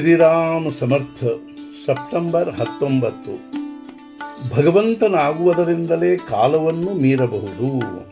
ಶ್ರೀರಾಮ ಸಮರ್ಥ September ಹತ್ತೊಂಬತ್ತು ಭಗವಂತನಾಗುವುದರಿಂದಲೇ ಕಾಲವನ್ನು ಮೀರಬಹುದು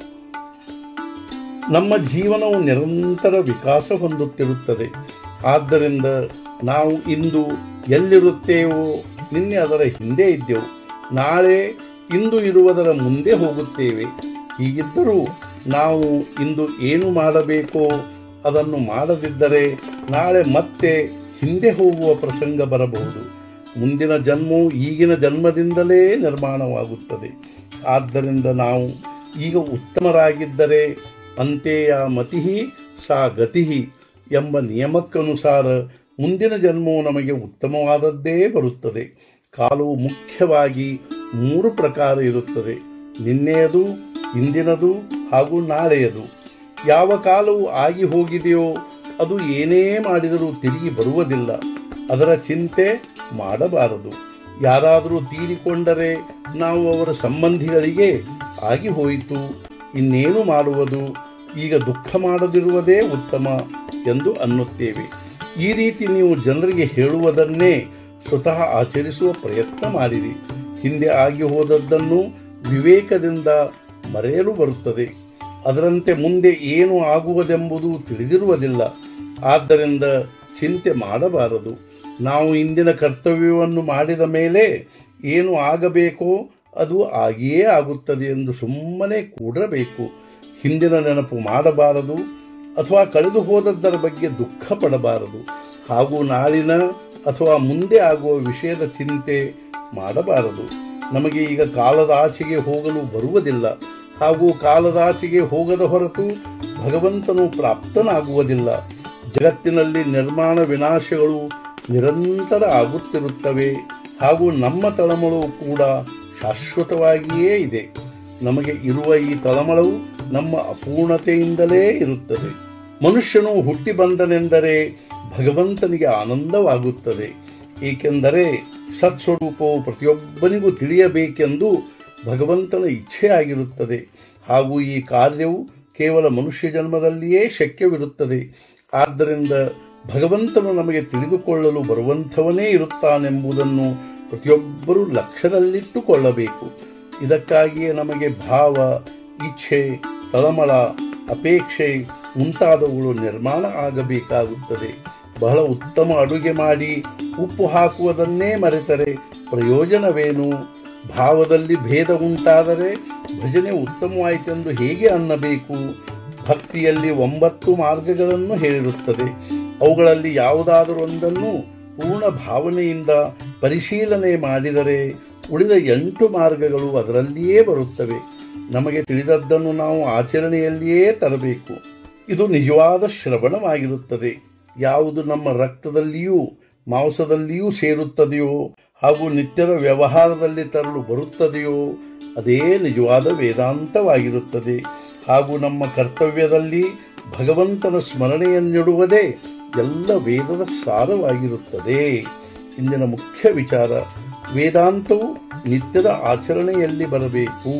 ನಮ್ಮ ಜೀವನವು ನಿರಂತರ ವಿಕಾಸ ಹೊಂದುತ್ತಿರುತ್ತದೆ ಆದ್ದರಿಂದ ನಾವು ಇಂದು ಎಲ್ಲಿರುತ್ತೇವೋ ನಿನ್ನೆ ಅದರ ಹಿಂದೆ ಇದ್ದೆವು ನಾಳೆ ಇಂದು ಇರುವುದರ ಮುಂದೆ ಹೋಗುತ್ತೇವೆ ಹೀಗಿದ್ದರೂ ನಾವು ಇಂದು ಏನು ಮಾಡಬೇಕೋ ಅದನ್ನು ಮಾಡದಿದ್ದರೆ ನಾಳೆ ಮತ್ತೆ ಹಿಂದೆ ಹೋಗುವ ಪ್ರಸಂಗ ಬರಬಹುದು ಮುಂದಿನ ಜನ್ಮವು ಈಗಿನ ಜನ್ಮದಿಂದಲೇ ನಿರ್ಮಾಣವಾಗುತ್ತದೆ ಆದ್ದರಿಂದ ನಾವು ಈಗ ಉತ್ತಮರಾಗಿದ್ದರೆ ಅಂತೆಯ ಮತಿ ಸಾ ಗತಿ ಎಂಬ ನಿಯಮಕ್ಕನುಸಾರ ಮುಂದಿನ ಜನ್ಮವು ನಮಗೆ ಉತ್ತಮವಾದದ್ದೇ ಬರುತ್ತದೆ ಕಾಲವು ಮುಖ್ಯವಾಗಿ ಮೂರು ಪ್ರಕಾರ ಇರುತ್ತದೆ ನಿನ್ನೆಯದು ಇಂದಿನದು ಹಾಗೂ ನಾಳೆಯದು ಯಾವ ಕಾಲವು ಆಗಿ ಹೋಗಿದೆಯೋ ಅದು ಏನೇ ಮಾಡಿದರೂ ತಿರುಗಿ ಬರುವುದಿಲ್ಲ ಅದರ ಚಿಂತೆ ಮಾಡಬಾರದು ಯಾರಾದರೂ ತೀರಿಕೊಂಡರೆ ನಾವು ಅವರ ಸಂಬಂಧಿಗಳಿಗೆ ಆಗಿ ಹೋಯಿತು ಇನ್ನೇನು ಮಾಡುವುದು ಈಗ ದುಃಖ ಮಾಡದಿರುವುದೇ ಉತ್ತಮ ಎಂದು ಅನ್ನುತ್ತೇವೆ ಈ ರೀತಿ ನೀವು ಜನರಿಗೆ ಹೇಳುವುದನ್ನೇ ಸ್ವತಃ ಆಚರಿಸುವ ಪ್ರಯತ್ನ ಮಾಡಿರಿ ಹಿಂದೆ ಆಗಿ ಹೋದದ್ದನ್ನು ವಿವೇಕದಿಂದ ಮರೆಯಲು ಬರುತ್ತದೆ ಅದರಂತೆ ಮುಂದೆ ಏನು ಆಗುವುದೆಂಬುದು ತಿಳಿದಿರುವುದಿಲ್ಲ ಆದ್ದರಿಂದ ಚಿಂತೆ ಮಾಡಬಾರದು ನಾವು ಇಂದಿನ ಕರ್ತವ್ಯವನ್ನು ಮಾಡಿದ ಮೇಲೆ ಏನು ಆಗಬೇಕೋ ಅದು ಆಗಿಯೇ ಆಗುತ್ತದೆ ಎಂದು ಸುಮ್ಮನೆ ಕೂಡಬೇಕು ಹಿಂದಿನ ನೆನಪು ಮಾಡಬಾರದು ಅಥವಾ ಕಳೆದು ಹೋದದ್ದರ ಬಗ್ಗೆ ದುಃಖ ಪಡಬಾರದು ಹಾಗೂ ನಾಳಿನ ಅಥವಾ ಮುಂದೆ ಆಗುವ ವಿಷಯದ ಚಿಂತೆ ಮಾಡಬಾರದು ನಮಗೆ ಈಗ ಕಾಲದ ಆಚೆಗೆ ಹೋಗಲು ಬರುವುದಿಲ್ಲ ಹಾಗೂ ಕಾಲದಾಚೆಗೆ ಹೋಗದ ಹೊರತು ಭಗವಂತನು ಪ್ರಾಪ್ತನಾಗುವುದಿಲ್ಲ ಜಗತ್ತಿನಲ್ಲಿ ನಿರ್ಮಾಣ ವಿನಾಶಗಳು ನಿರಂತರ ಆಗುತ್ತಿರುತ್ತವೆ ಹಾಗೂ ನಮ್ಮ ತಳಮಳವು ಕೂಡ ಶಾಶ್ವತವಾಗಿಯೇ ಇದೆ ನಮಗೆ ಇರುವ ಈ ತಳಮಳವು ನಮ್ಮ ಅಪೂರ್ಣತೆಯಿಂದಲೇ ಇರುತ್ತದೆ ಮನುಷ್ಯನು ಹುಟ್ಟಿ ಬಂದನೆಂದರೆ ಭಗವಂತನಿಗೆ ಆನಂದವಾಗುತ್ತದೆ ಏಕೆಂದರೆ ಸತ್ಸ್ವರೂಪವು ಪ್ರತಿಯೊಬ್ಬನಿಗೂ ತಿಳಿಯಬೇಕೆಂದು ಭಗವಂತನ ಇಚ್ಛೆಯಾಗಿರುತ್ತದೆ ಹಾಗೂ ಈ ಕಾರ್ಯವು ಕೇವಲ ಮನುಷ್ಯ ಜನ್ಮದಲ್ಲಿಯೇ ಶಕ್ಯವಿರುತ್ತದೆ ಆದ್ದರಿಂದ ಭಗವಂತನು ನಮಗೆ ತಿಳಿದುಕೊಳ್ಳಲು ಬರುವಂಥವನೇ ಇರುತ್ತಾನೆಂಬುದನ್ನು ಪ್ರತಿಯೊಬ್ಬರೂ ಲಕ್ಷ್ಯದಲ್ಲಿಟ್ಟುಕೊಳ್ಳಬೇಕು ಇದಕ್ಕಾಗಿಯೇ ನಮಗೆ ಭಾವ ಇಚ್ಛೆ ತಳಮಳ ಅಪೇಕ್ಷೆ ಮುಂತಾದವುಗಳು ನಿರ್ಮಾಣ ಆಗಬೇಕಾಗುತ್ತದೆ ಬಹಳ ಉತ್ತಮ ಅಡುಗೆ ಮಾಡಿ ಉಪ್ಪು ಹಾಕುವುದನ್ನೇ ಮರೆತರೆ ಪ್ರಯೋಜನವೇನು ಭಾವದಲ್ಲಿ ಭೇದ ಉಂಟಾದರೆ ಭಜನೆ ಉತ್ತಮವಾಯಿತೆಂದು ಹೇಗೆ ಅನ್ನಬೇಕು ಭಕ್ತಿಯಲ್ಲಿ ಒಂಬತ್ತು ಮಾರ್ಗಗಳನ್ನು ಹೇಳಿರುತ್ತದೆ ಅವುಗಳಲ್ಲಿ ಯಾವುದಾದರೂ ಒಂದನ್ನು ಪೂರ್ಣ ಭಾವನೆಯಿಂದ ಪರಿಶೀಲನೆ ಮಾಡಿದರೆ ಉಳಿದ ಎಂಟು ಮಾರ್ಗಗಳು ಅದರಲ್ಲಿಯೇ ಬರುತ್ತವೆ ನಮಗೆ ತಿಳಿದದ್ದನ್ನು ನಾವು ಆಚರಣೆಯಲ್ಲಿಯೇ ತರಬೇಕು ಇದು ನಿಜವಾದ ಶ್ರವಣವಾಗಿರುತ್ತದೆ ಯಾವುದು ನಮ್ಮ ರಕ್ತದಲ್ಲಿಯೂ ಮಾಂಸದಲ್ಲಿಯೂ ಸೇರುತ್ತದೆಯೋ ಹಾಗೂ ನಿತ್ಯದ ವ್ಯವಹಾರದಲ್ಲಿ ತರಲು ಬರುತ್ತದೆಯೋ ಅದೇ ನಿಜವಾದ ವೇದಾಂತವಾಗಿರುತ್ತದೆ ಹಾಗೂ ನಮ್ಮ ಕರ್ತವ್ಯದಲ್ಲಿ ಭಗವಂತನ ಸ್ಮರಣೆಯನ್ನಿಡುವುದೇ ಎಲ್ಲ ವೇದದ ಸಾರವಾಗಿರುತ್ತದೆ ಇಂದಿನ ಮುಖ್ಯ ವಿಚಾರ ವೇದಾಂತವು ನಿತ್ಯದ ಆಚರಣೆಯಲ್ಲಿ ಬರಬೇಕು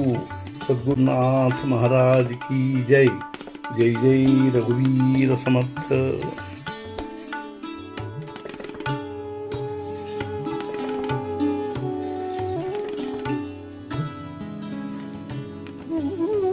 ಸದ್ಗುರುನಾಥ ಮಹಾರಾಜ್ ಕಿ ಜೈ ಜೈ ಜೈ ರಘುವೀರ ಸಮರ್ಥ Mm-hmm.